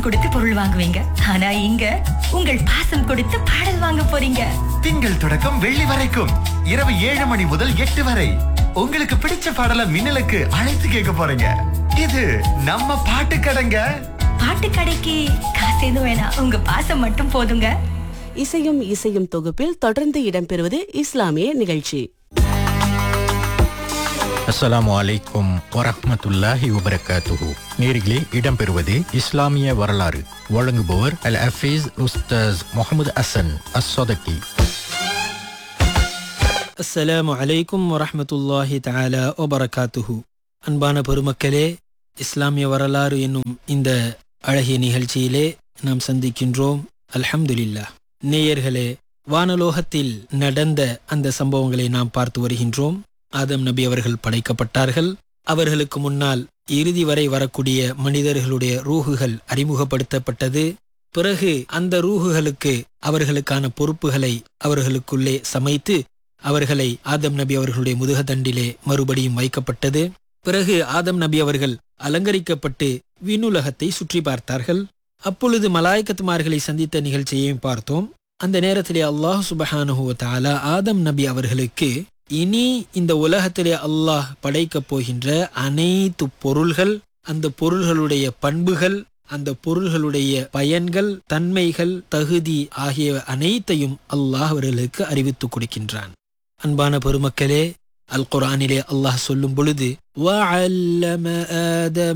கொடுத்து பொருள் வாங்குவீங்க ஆனா இங்க உங்கள் பாசம் கொடுத்து பாடல் வாங்க போறீங்க திங்கள் தொடக்கம் வெள்ளி வரைக்கும் இரவு ஏழு மணி முதல் எட்டு வரை உங்களுக்கு பிடிச்ச பாடல மின்னலுக்கு அழைத்து கேட்க போறீங்க இது நம்ம பாட்டு கடைங்க பாட்டு கடைக்கு காசு எதுவும் வேணாம் உங்க பாசம் மட்டும் போதுங்க இசையும் இசையும் தொகுப்பில் தொடர்ந்து இடம்பெறுவது இஸ்லாமிய நிகழ்ச்சி அஸ்ஸலாமு அலைக்கும் வரஹ்மத்துல்லாஹி வபரகாத்துஹு நேரிலே இடம்பெறுவது இஸ்லாமிய வரலாறு வழங்குபவர் அல் ஹஃபீஸ் உஸ்தாஸ் முகமது அசன் அஸ்ஸதகி அஸ்ஸலாமு அலைக்கும் வரஹ்மத்துல்லாஹி தஆலா வபரகாத்துஹு அன்பான பெருமக்களே இஸ்லாமிய வரலாறு என்னும் இந்த அழகிய நிகழ்ச்சியிலே நாம் சந்திக்கின்றோம் அல்ஹம்துலில்லாஹ் நேயர்களே வானலோகத்தில் நடந்த அந்த சம்பவங்களை நாம் பார்த்து வருகின்றோம் ஆதம் நபி அவர்கள் படைக்கப்பட்டார்கள் அவர்களுக்கு முன்னால் இறுதி வரை வரக்கூடிய மனிதர்களுடைய ரூகுகள் அறிமுகப்படுத்தப்பட்டது பிறகு அந்த ரூகுகளுக்கு அவர்களுக்கான பொறுப்புகளை அவர்களுக்குள்ளே சமைத்து அவர்களை ஆதம் நபி அவர்களுடைய முதுகதண்டிலே மறுபடியும் வைக்கப்பட்டது பிறகு ஆதம் நபி அவர்கள் அலங்கரிக்கப்பட்டு விண்ணுலகத்தை சுற்றி பார்த்தார்கள் அப்பொழுது மலாய்க்கத்துமார்களை சந்தித்த நிகழ்ச்சியையும் பார்த்தோம் அந்த நேரத்திலே அல்லாஹ் சுபஹானுஹு தாலா ஆதம் நபி அவர்களுக்கு இனி இந்த உலகத்திலே அல்லாஹ் படைக்கப் போகின்ற அனைத்து பொருள்கள் அந்த பொருள்களுடைய பண்புகள் அந்த பொருள்களுடைய பயன்கள் தன்மைகள் தகுதி ஆகிய அனைத்தையும் அல்லாஹ் அவர்களுக்கு அறிவித்துக் கொடுக்கின்றான் அன்பான பெருமக்களே அல் குர்ஆனிலே அல்லாஹ் சொல்லும் பொழுது وَعَلَّمَ آدَمَ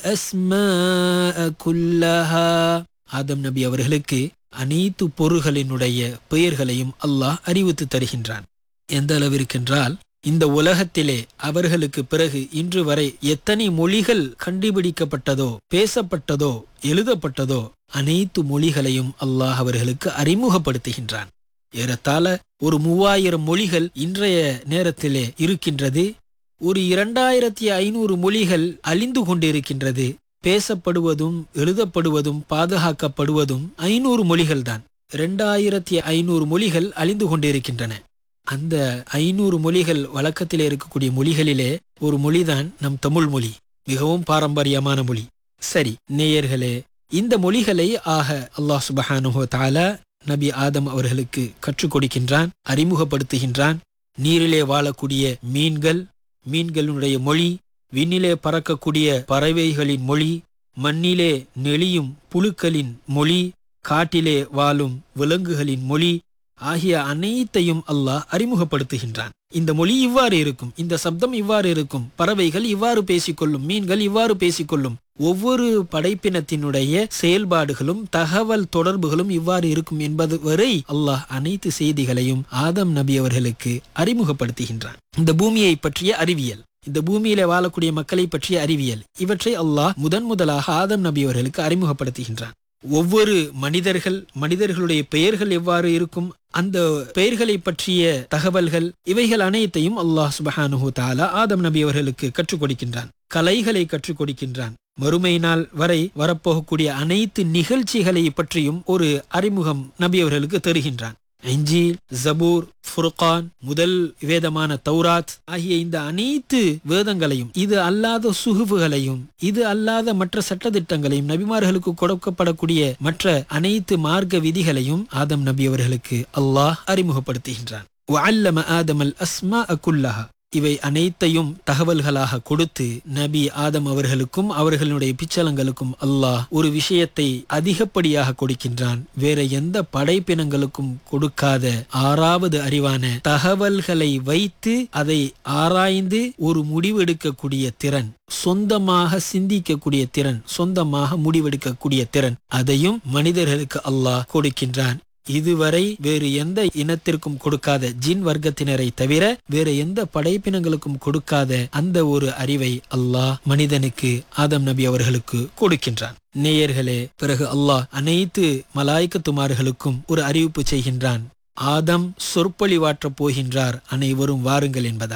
الْأَسْمَاءَ كُلَّهَا ஆதம் நபி அவர்களுக்கு அனைத்து பொருள்களினுடைய பெயர்களையும் அல்லாஹ் அறிவித்து தருகின்றான் எந்த அளவிற்கென்றால் இந்த உலகத்திலே அவர்களுக்கு பிறகு இன்று வரை எத்தனை மொழிகள் கண்டுபிடிக்கப்பட்டதோ பேசப்பட்டதோ எழுதப்பட்டதோ அனைத்து மொழிகளையும் அல்லாஹ் அவர்களுக்கு அறிமுகப்படுத்துகின்றான் ஏறத்தாழ ஒரு மூவாயிரம் மொழிகள் இன்றைய நேரத்திலே இருக்கின்றது ஒரு இரண்டாயிரத்தி ஐநூறு மொழிகள் அழிந்து கொண்டிருக்கின்றது பேசப்படுவதும் எழுதப்படுவதும் பாதுகாக்கப்படுவதும் ஐநூறு மொழிகள்தான் இரண்டாயிரத்தி ஐநூறு மொழிகள் அழிந்து கொண்டிருக்கின்றன அந்த ஐநூறு மொழிகள் வழக்கத்திலே இருக்கக்கூடிய மொழிகளிலே ஒரு மொழிதான் நம் தமிழ் மொழி மிகவும் பாரம்பரியமான மொழி சரி நேயர்களே இந்த மொழிகளை ஆக அல்லாஹ் சுபஹானுஹோ தாலா நபி ஆதம் அவர்களுக்கு கற்றுக் கொடுக்கின்றான் அறிமுகப்படுத்துகின்றான் நீரிலே வாழக்கூடிய மீன்கள் மீன்களுடைய மொழி விண்ணிலே பறக்கக்கூடிய பறவைகளின் மொழி மண்ணிலே நெளியும் புழுக்களின் மொழி காட்டிலே வாழும் விலங்குகளின் மொழி ஆகிய அனைத்தையும் அல்லாஹ் அறிமுகப்படுத்துகின்றான் இந்த மொழி இவ்வாறு இருக்கும் இந்த சப்தம் இவ்வாறு இருக்கும் பறவைகள் இவ்வாறு பேசிக்கொள்ளும் மீன்கள் இவ்வாறு பேசிக்கொள்ளும் ஒவ்வொரு படைப்பினத்தினுடைய செயல்பாடுகளும் தகவல் தொடர்புகளும் இவ்வாறு இருக்கும் என்பது வரை அல்லாஹ் அனைத்து செய்திகளையும் ஆதம் நபி அவர்களுக்கு அறிமுகப்படுத்துகின்றான் இந்த பூமியை பற்றிய அறிவியல் இந்த பூமியில வாழக்கூடிய மக்களை பற்றிய அறிவியல் இவற்றை அல்லாஹ் முதன் முதலாக ஆதம் நபி அவர்களுக்கு அறிமுகப்படுத்துகின்றான் ஒவ்வொரு மனிதர்கள் மனிதர்களுடைய பெயர்கள் எவ்வாறு இருக்கும் அந்த பெயர்களை பற்றிய தகவல்கள் இவைகள் அனைத்தையும் அல்லாஹ் சுபஹானுஹு தாலா ஆதம் நபி அவர்களுக்கு கற்றுக் கொடுக்கின்றான் கலைகளை கற்றுக் கொடுக்கின்றான் மறுமை நாள் வரை வரப்போகக்கூடிய அனைத்து நிகழ்ச்சிகளை பற்றியும் ஒரு அறிமுகம் நபி அவர்களுக்கு தருகின்றான் இஞ்சில் ஜபூர் ஃபுர்கான் முதல் வேதமான தௌராத் ஆகிய இந்த அனைத்து வேதங்களையும் இது அல்லாத சுகுவுகளையும் இது அல்லாத மற்ற சட்டதிட்டங்களையும் நபிமார்களுக்கு கொடுக்கப்படக்கூடிய மற்ற அனைத்து மார்க்க விதிகளையும் ஆதம் நபி அவர்களுக்கு அல்லாஹ் அறிமுகப்படுத்துகின்றான் وعلم آدم الأسماء كلها இவை அனைத்தையும் தகவல்களாக கொடுத்து நபி ஆதம் அவர்களுக்கும் அவர்களுடைய பிச்சலங்களுக்கும் அல்லாஹ் ஒரு விஷயத்தை அதிகப்படியாக கொடுக்கின்றான் வேற எந்த படைப்பினங்களுக்கும் கொடுக்காத ஆறாவது அறிவான தகவல்களை வைத்து அதை ஆராய்ந்து ஒரு முடிவெடுக்கக்கூடிய திறன் சொந்தமாக சிந்திக்கக்கூடிய திறன் சொந்தமாக முடிவெடுக்கக்கூடிய திறன் அதையும் மனிதர்களுக்கு அல்லாஹ் கொடுக்கின்றான் இதுவரை வேறு எந்த இனத்திற்கும் கொடுக்காத ஜின் வர்க்கத்தினரை தவிர வேறு எந்த படைப்பினங்களுக்கும் கொடுக்காத அந்த ஒரு அறிவை அல்லாஹ் மனிதனுக்கு ஆதம் நபி அவர்களுக்கு கொடுக்கின்றான் நேயர்களே பிறகு அல்லாஹ் அனைத்து மலாய்க்கத்துமார்களுக்கும் ஒரு அறிவிப்பு செய்கின்றான் ஆதம் சொற்பொழிவாற்றப் போகின்றார் அனைவரும் வாருங்கள் என்பதாக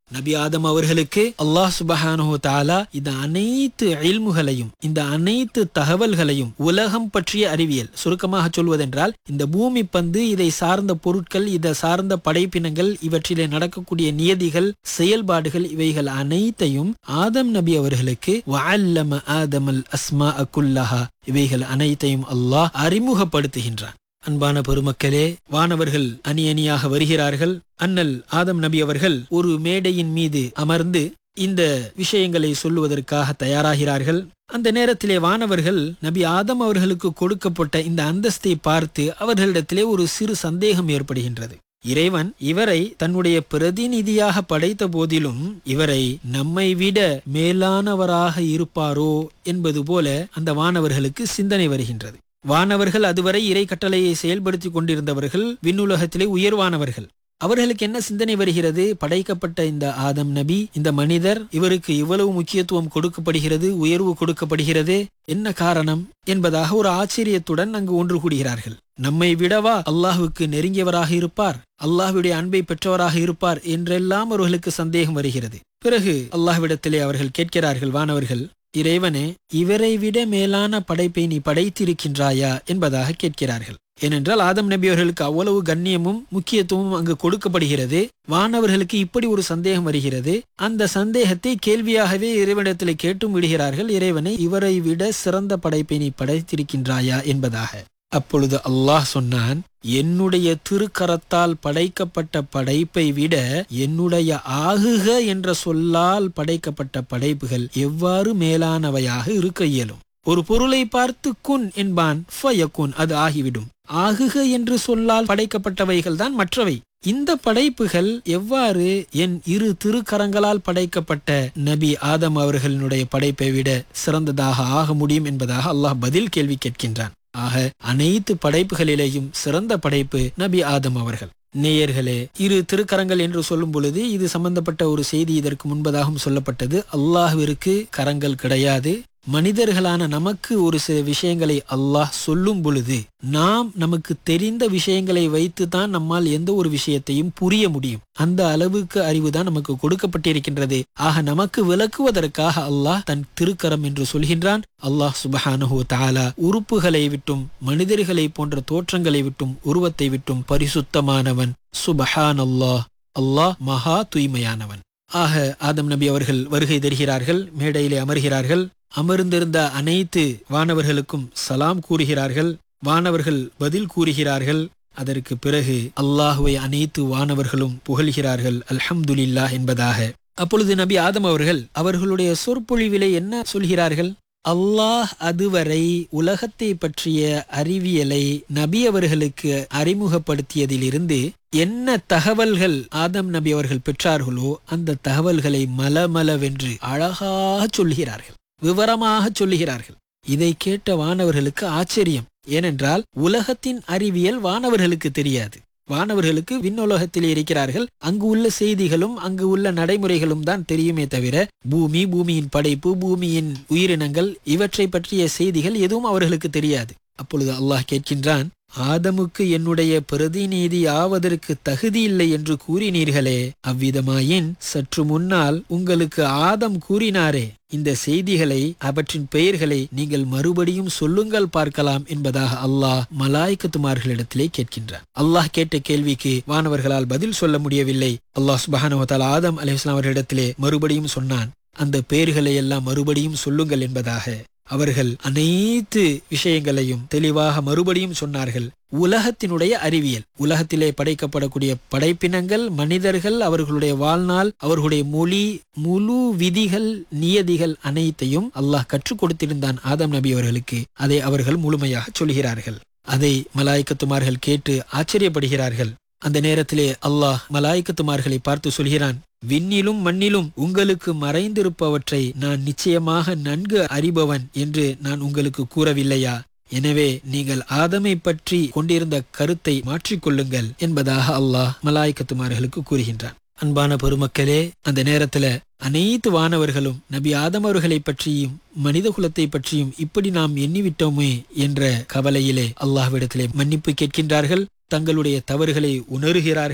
நபி ஆதம் அவர்களுக்கு அல்லாஹ் சுபஹானஹு தஆலா இந்த அனைத்து இல்முகளையும் இந்த அனைத்து தகவல்களையும் உலகம் பற்றிய அறிவியல் சுருக்கமாக சொல்வதென்றால் இந்த பூமி பந்து இதை சார்ந்த பொருட்கள் இதை சார்ந்த படைப்பினங்கள் இவற்றிலே நடக்கக்கூடிய நியதிகள் செயல்பாடுகள் இவைகள் அனைத்தையும் ஆதம் நபி அவர்களுக்கு வஅல்லம ஆதமல் அஸ்மா குல்லஹா இவைகள் அனைத்தையும் அல்லாஹ் அறிமுகப்படுத்துகின்றான் அன்பான பெருமக்களே வானவர்கள் அணி அணியாக வருகிறார்கள் அண்ணல் ஆதம் நபி அவர்கள் ஒரு மேடையின் மீது அமர்ந்து இந்த விஷயங்களை சொல்லுவதற்காக தயாராகிறார்கள் அந்த நேரத்திலே வானவர்கள் நபி ஆதம் அவர்களுக்கு கொடுக்கப்பட்ட இந்த அந்தஸ்தை பார்த்து அவர்களிடத்திலே ஒரு சிறு சந்தேகம் ஏற்படுகின்றது இறைவன் இவரை தன்னுடைய பிரதிநிதியாக படைத்த போதிலும் இவரை நம்மை விட மேலானவராக இருப்பாரோ என்பது போல அந்த வானவர்களுக்கு சிந்தனை வருகின்றது வானவர்கள் அதுவரை இறை கட்டளையை செயல்படுத்தி கொண்டிருந்தவர்கள் விண்ணுலகத்திலே உயர்வானவர்கள் அவர்களுக்கு என்ன சிந்தனை வருகிறது படைக்கப்பட்ட இந்த ஆதம் நபி இந்த மனிதர் இவருக்கு இவ்வளவு முக்கியத்துவம் கொடுக்கப்படுகிறது உயர்வு கொடுக்கப்படுகிறது என்ன காரணம் என்பதாக ஒரு ஆச்சரியத்துடன் அங்கு ஒன்று கூடுகிறார்கள் நம்மை விடவா அல்லாஹுக்கு நெருங்கியவராக இருப்பார் அல்லாஹுடைய அன்பை பெற்றவராக இருப்பார் என்றெல்லாம் அவர்களுக்கு சந்தேகம் வருகிறது பிறகு அல்லாஹ்விடத்திலே அவர்கள் கேட்கிறார்கள் வானவர்கள் இறைவனே இவரை விட மேலான படைப்பை நீ படைத்திருக்கின்றாயா என்பதாக கேட்கிறார்கள் ஏனென்றால் ஆதம் நபி அவர்களுக்கு அவ்வளவு கண்ணியமும் முக்கியத்துவமும் அங்கு கொடுக்கப்படுகிறது வானவர்களுக்கு இப்படி ஒரு சந்தேகம் வருகிறது அந்த சந்தேகத்தை கேள்வியாகவே இறைவனிடத்தில் கேட்டும் விடுகிறார்கள் இறைவனை இவரை விட சிறந்த படைப்பை நீ படைத்திருக்கின்றாயா என்பதாக அப்பொழுது அல்லாஹ் சொன்னான் என்னுடைய திருக்கரத்தால் படைக்கப்பட்ட படைப்பை விட என்னுடைய ஆகுக என்ற சொல்லால் படைக்கப்பட்ட படைப்புகள் எவ்வாறு மேலானவையாக இருக்க இயலும் ஒரு பொருளை பார்த்து குன் என்பான் ஃபயக்குன் அது ஆகிவிடும் ஆகுக என்று சொல்லால் படைக்கப்பட்டவைகள் தான் மற்றவை இந்த படைப்புகள் எவ்வாறு என் இரு திருக்கரங்களால் படைக்கப்பட்ட நபி ஆதம் அவர்களினுடைய படைப்பை விட சிறந்ததாக ஆக முடியும் என்பதாக அல்லாஹ் பதில் கேள்வி கேட்கின்றான் ஆக அனைத்து படைப்புகளிலேயும் சிறந்த படைப்பு நபி ஆதம் அவர்கள் நேயர்களே இரு திருக்கரங்கள் என்று சொல்லும் பொழுது இது சம்பந்தப்பட்ட ஒரு செய்தி இதற்கு முன்பதாகவும் சொல்லப்பட்டது அல்லாஹ்விற்கு கரங்கள் கிடையாது மனிதர்களான நமக்கு ஒரு சில விஷயங்களை அல்லாஹ் சொல்லும் பொழுது நாம் நமக்கு தெரிந்த விஷயங்களை வைத்து தான் நம்மால் எந்த ஒரு விஷயத்தையும் புரிய முடியும் அந்த அளவுக்கு அறிவு தான் நமக்கு கொடுக்கப்பட்டிருக்கின்றது ஆக நமக்கு விளக்குவதற்காக அல்லாஹ் தன் திருக்கரம் என்று சொல்கின்றான் அல்லாஹ் சுபஹானஹு தாலா உறுப்புகளை விட்டும் மனிதர்களை போன்ற தோற்றங்களை விட்டும் உருவத்தை விட்டும் பரிசுத்தமானவன் சுபஹான் அல்லாஹ் அல்லாஹ் மகா தூய்மையானவன் ஆக ஆதம் நபி அவர்கள் வருகை தருகிறார்கள் மேடையிலே அமர்கிறார்கள் அமர்ந்திருந்த அனைத்து வானவர்களுக்கும் சலாம் கூறுகிறார்கள் வானவர்கள் பதில் கூறுகிறார்கள் அதற்கு பிறகு அல்லாஹுவை அனைத்து வானவர்களும் புகழ்கிறார்கள் அல்ஹம்துலில்லாஹ் என்பதாக அப்பொழுது நபி ஆதம் அவர்கள் அவர்களுடைய சொற்பொழிவிலே என்ன சொல்கிறார்கள் அல்லாஹ் அதுவரை உலகத்தை பற்றிய அறிவியலை நபி அவர்களுக்கு அறிமுகப்படுத்தியதிலிருந்து என்ன தகவல்கள் ஆதம் நபி அவர்கள் பெற்றார்களோ அந்த தகவல்களை மலமளவென்று அழகாக சொல்கிறார்கள் விவரமாக சொல்லுகிறார்கள் இதை கேட்ட வானவர்களுக்கு ஆச்சரியம் ஏனென்றால் உலகத்தின் அறிவியல் வானவர்களுக்கு தெரியாது வானவர்களுக்கு விண்ணுலகத்தில் இருக்கிறார்கள் அங்கு உள்ள செய்திகளும் அங்கு உள்ள நடைமுறைகளும் தான் தெரியுமே தவிர பூமி பூமியின் படைப்பு பூமியின் உயிரினங்கள் இவற்றை பற்றிய செய்திகள் எதுவும் அவர்களுக்கு தெரியாது அப்பொழுது அல்லாஹ் கேட்கின்றான் ஆதமுக்கு என்னுடைய பிரதிநிதி ஆவதற்கு தகுதி இல்லை என்று கூறினீர்களே அவ்விதமாயின் சற்று முன்னால் உங்களுக்கு ஆதம் கூறினாரே இந்த செய்திகளை அவற்றின் பெயர்களை நீங்கள் மறுபடியும் சொல்லுங்கள் பார்க்கலாம் என்பதாக அல்லாஹ் மலாய்க்கத்துமார்களிடத்திலே கேட்கின்றான் அல்லாஹ் கேட்ட கேள்விக்கு வானவர்களால் பதில் சொல்ல முடியவில்லை அல்லாஹ் சுபஹானுவத்தால் ஆதம் அலிஸ்லாம் அவர்களிடத்திலே மறுபடியும் சொன்னான் அந்த பெயர்களை எல்லாம் மறுபடியும் சொல்லுங்கள் என்பதாக அவர்கள் அனைத்து விஷயங்களையும் தெளிவாக மறுபடியும் சொன்னார்கள் உலகத்தினுடைய அறிவியல் உலகத்திலே படைக்கப்படக்கூடிய படைப்பினங்கள் மனிதர்கள் அவர்களுடைய வாழ்நாள் அவர்களுடைய மொழி முழு விதிகள் நியதிகள் அனைத்தையும் அல்லாஹ் கற்றுக் கொடுத்திருந்தான் ஆதம் நபி அவர்களுக்கு அதை அவர்கள் முழுமையாக சொல்கிறார்கள் அதை மலாய்க்கத்துமார்கள் கேட்டு ஆச்சரியப்படுகிறார்கள் அந்த நேரத்திலே அல்லாஹ் மலாய்க்கத்துமார்களை பார்த்து சொல்கிறான் விண்ணிலும் மண்ணிலும் உங்களுக்கு மறைந்திருப்பவற்றை நான் நிச்சயமாக நன்கு அறிபவன் என்று நான் உங்களுக்கு கூறவில்லையா எனவே நீங்கள் ஆதமை பற்றி கொண்டிருந்த கருத்தை மாற்றிக்கொள்ளுங்கள் என்பதாக அல்லாஹ் மலாய்க்கத்துமார்களுக்கு கூறுகின்றான் அன்பான பெருமக்களே அந்த நேரத்துல அனைத்து வானவர்களும் நபி ஆதம் அவர்களை பற்றியும் மனித குலத்தை பற்றியும் இப்படி நாம் எண்ணிவிட்டோமே என்ற கவலையிலே அல்லாஹ்விடத்திலே மன்னிப்பு கேட்கின்றார்கள் தங்களுடைய தவறுகளை உணர்கிறார்கள்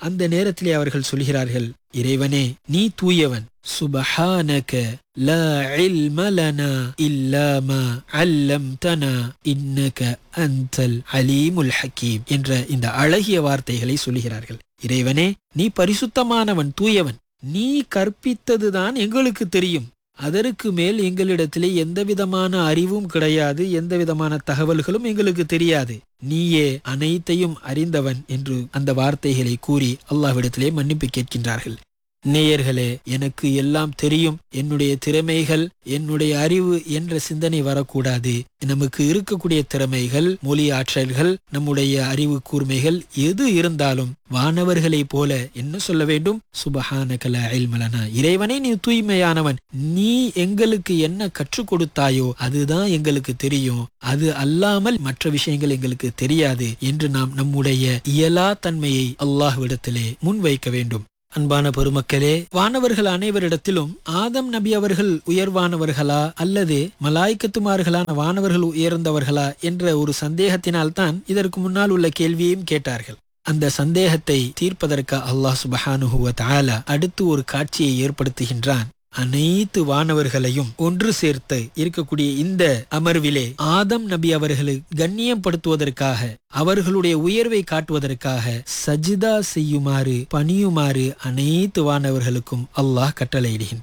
அந்த நேரத்திலே அவர்கள் சொல்கிறார்கள் இறைவனே நீ தூயவன் சுபஹானக லா இல்ம லனா இல்லா மா அல்லம்தனா இன்னக அன்தல் அலீமுல் ஹக்கீம் என்ற இந்த அழகிய வார்த்தைகளை சொல்கிறார்கள் இறைவனே நீ பரிசுத்தமானவன் தூயவன் நீ கற்பித்ததுதான் எங்களுக்கு தெரியும் அதற்கு மேல் எங்களிடத்திலே எந்த விதமான அறிவும் கிடையாது எந்த விதமான தகவல்களும் எங்களுக்கு தெரியாது நீயே அனைத்தையும் அறிந்தவன் என்று அந்த வார்த்தைகளை கூறி அல்லாஹ்விடத்திலே மன்னிப்பு கேட்கின்றார்கள் நேயர்களே எனக்கு எல்லாம் தெரியும் என்னுடைய திறமைகள் என்னுடைய அறிவு என்ற சிந்தனை வரக்கூடாது நமக்கு இருக்கக்கூடிய திறமைகள் மொழி ஆற்றல்கள் நம்முடைய அறிவு கூர்மைகள் எது இருந்தாலும் வானவர்களைப் போல என்ன சொல்ல வேண்டும் சுபஹான கல அல்மலனா இறைவனே நீ தூய்மையானவன் நீ எங்களுக்கு என்ன கற்றுக் கொடுத்தாயோ அதுதான் எங்களுக்கு தெரியும் அது அல்லாமல் மற்ற விஷயங்கள் எங்களுக்கு தெரியாது என்று நாம் நம்முடைய இயலா தன்மையை அல்லாஹ்விடத்திலே முன்வைக்க வேண்டும் அன்பான பெருமக்களே வானவர்கள் அனைவரிடத்திலும் ஆதம் நபி அவர்கள் உயர்வானவர்களா அல்லது மலாய்க்கத்துமார்களான வானவர்கள் உயர்ந்தவர்களா என்ற ஒரு சந்தேகத்தினால் தான் இதற்கு முன்னால் உள்ள கேள்வியையும் கேட்டார்கள் அந்த சந்தேகத்தை தீர்ப்பதற்கு அல்லாஹ் சுபஹானுஹுவ தஆலா அடுத்து ஒரு காட்சியை ஏற்படுத்துகின்றான் அனைத்து வானவர்களையும் ஒன்று சேர்த்து இருக்கக்கூடிய இந்த அமர்விலே ஆதம் நபி அவர்களை கண்ணியப்படுத்துவதற்காக அவர்களுடைய உயர்வை காட்டுவதற்காக சஜிதா செய்யுமாறு பணியுமாறு அனைத்து வானவர்களுக்கும் அல்லாஹ் கட்டளையிடுகின்றான்